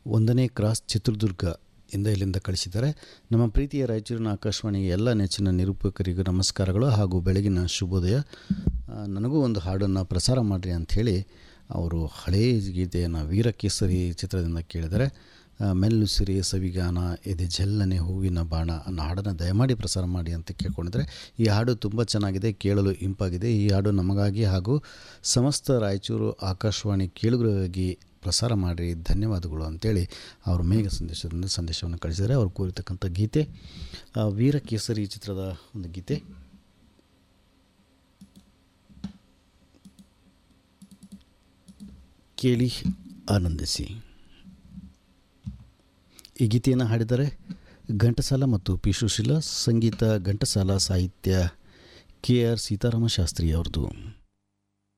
ಒಂದನೇ ಕ್ರಾಸ್ ಚಿತ್ರದುರ್ಗ ಇಂದ ಇಲ್ಲಿಂದ ಕಳಿಸಿದ್ದಾರೆ ನಮ್ಮ ಪ್ರೀತಿಯ ರಾಯಚೂರಿನ ಆಕಾಶವಾಣಿಗೆ ಎಲ್ಲ ನೆಚ್ಚಿನ ನಿರೂಪಕರಿಗೂ ನಮಸ್ಕಾರಗಳು ಹಾಗೂ ಬೆಳಗಿನ ಶುಭೋದಯ ಆ, ನನಗೂ ಒಂದು ಹಾಡನ್ನು ಪ್ರಸಾರ ಮಾಡಿರಿ ಅಂಥೇಳಿ ಅವರು ಹಳೆಯ ಗೀತೆಯನ್ನು ವೀರಕೇಸರಿ ಚಿತ್ರದಿಂದ ಕೇಳಿದರೆ ಆ, ಮೆಲ್ಲುಸಿರಿ ಸವಿಗಾನ ಎದೆ ಜಲ್ಲನೆ ಹೂವಿನ ಬಾಣ ಅನ್ನೋ ಹಾಡನ್ನು ದಯಮಾಡಿ ಪ್ರಸಾರ ಮಾಡಿ ಅಂತ ಕೇಳ್ಕೊಂಡಿದ್ದಾರೆ ಈ ಹಾಡು ತುಂಬ ಚೆನ್ನಾಗಿದೆ ಕೇಳಲು ಇಂಪಾಗಿದೆ ಈ ಹಾಡು ನಮಗಾಗಿ ಹಾಗೂ ಸಮಸ್ತ ರಾಯಚೂರು ಆಕಾಶವಾಣಿ ಕೇಳುಗರಿಗಾಗಿ ಪ್ರಸಾರ ಮಾಡಿ ಧನ್ಯವಾದಗಳು ಅಂತೇಳಿ ಅವರು ಮೇಘ ಸಂದೇಶದಿಂದ ಸಂದೇಶವನ್ನು ಕಳಿಸಿದ್ದಾರೆ ಅವರು ಕೋರಿರ್ತಕ್ಕಂಥ ಗೀತೆ ಆ, ವೀರಕೇಸರಿ ಚಿತ್ರದ ಒಂದು ಗೀತೆ ಕೇಳಿ ಆನಂದಿಸಿ ಈ ಗೀತೆಯನ್ನು ಹಾಡಿದರೆ ಘಂಟಸಾಲ ಮತ್ತು ಪಿ ಸುಶೀಲ ಸಂಗೀತ ಘಂಟಸಾಲ ಸಾಹಿತ್ಯ ಕೆ ಆರ್ ಸೀತಾರಾಮ ಶಾಸ್ತ್ರಿ ಅವ್ರದ್ದು